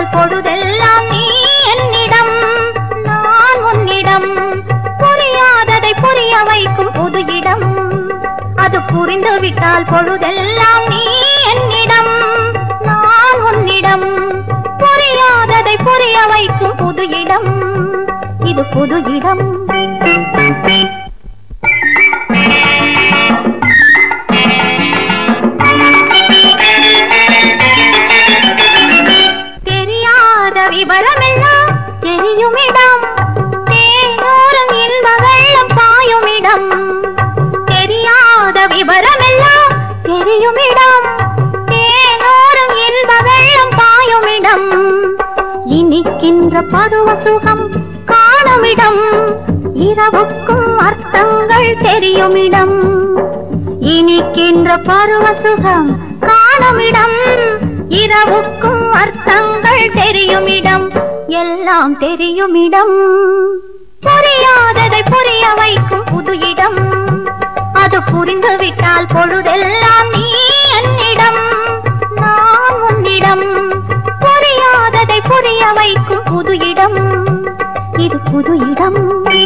விட்டால் பொழுதெல்லாம் நீ என்னிடம் நான் உன்னிடம் புரியாததை புரிய வைக்கும் புது இடம் அது புரிந்து விட்டால் பொழுதெல்லாம் நீ என்னிடம் நான் உன்னிடம் புரியாததை புரிய வைக்கும் புது இடம் இது புது இடம் தெரியாத விவரமெல்லாம் தெரியுமிடம் தேனோரம் இன்ப வெள்ளம் பாயுமிடம் தெரியாத விவரமெல்லாம் தெரியுமிடம் தேனோரம் இன்ப வெள்ளம் பாயுமிடம் இனிக்கின்ற பருவ சுகம் காணுமிடம் இரவுக்கும் அர்த்தங்கள் தெரியுமிடம் இனிக்கின்ற பருவ சுகம் காணுமிடம் இரவுக்கும் அர்த்தங்கள் தெரியுமிடம் எல்லாம் தெரியுமிடம் புரியாததை புரிய வைக்கும் புது இடம் அது புரிந்து விட்டால் பொழுதெல்லாம் நீ என்னிடம் நான் உன்னிடம் புரியாததை புரிய வைக்கும் புது இடம் இது புது இடம்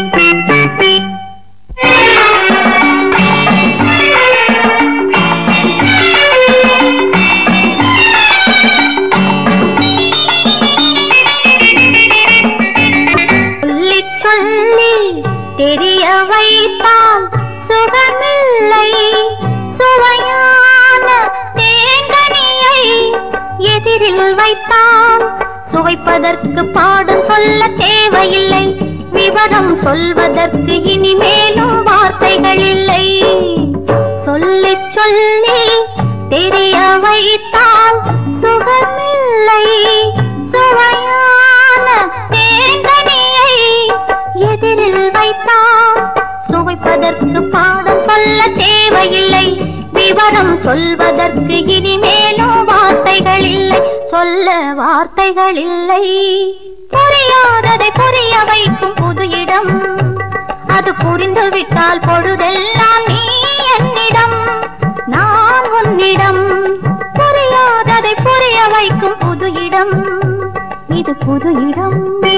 சொல்லி சொல்லி தெரிய வைத்தால் சுகமில்லை சுவையான தேங்கனியை எதிரில் வைத்தால் சுவைப்பதற்கு பாடம் சொல்ல தேவையில்லை விவரம் சொல்வதற்கு இனிமேலும் வார்த்தைகள் இல்லை சொல்லி சொல்லி தெரிய வைத்தால் சுகமில்லை சுவையான தேங்கனியை எதிரில் வைத்தால் சுவைப்பதற்கு பாடம் சொல்ல தேவையில்லை விவரம் சொல்வதற்கு இனிமேலும் வார்த்தைகள் இல்லை சொல்ல வார்த்தைகள் இல்லை புரியாததை புரிய வைக்கும் புது இடம் அது புரிந்து விட்டால் பொழுதெல்லாம் நீ என்னிடம் நான் உன்னிடம் புரியாததை புரிய வைக்கும் புது இடம் இது புது இடம்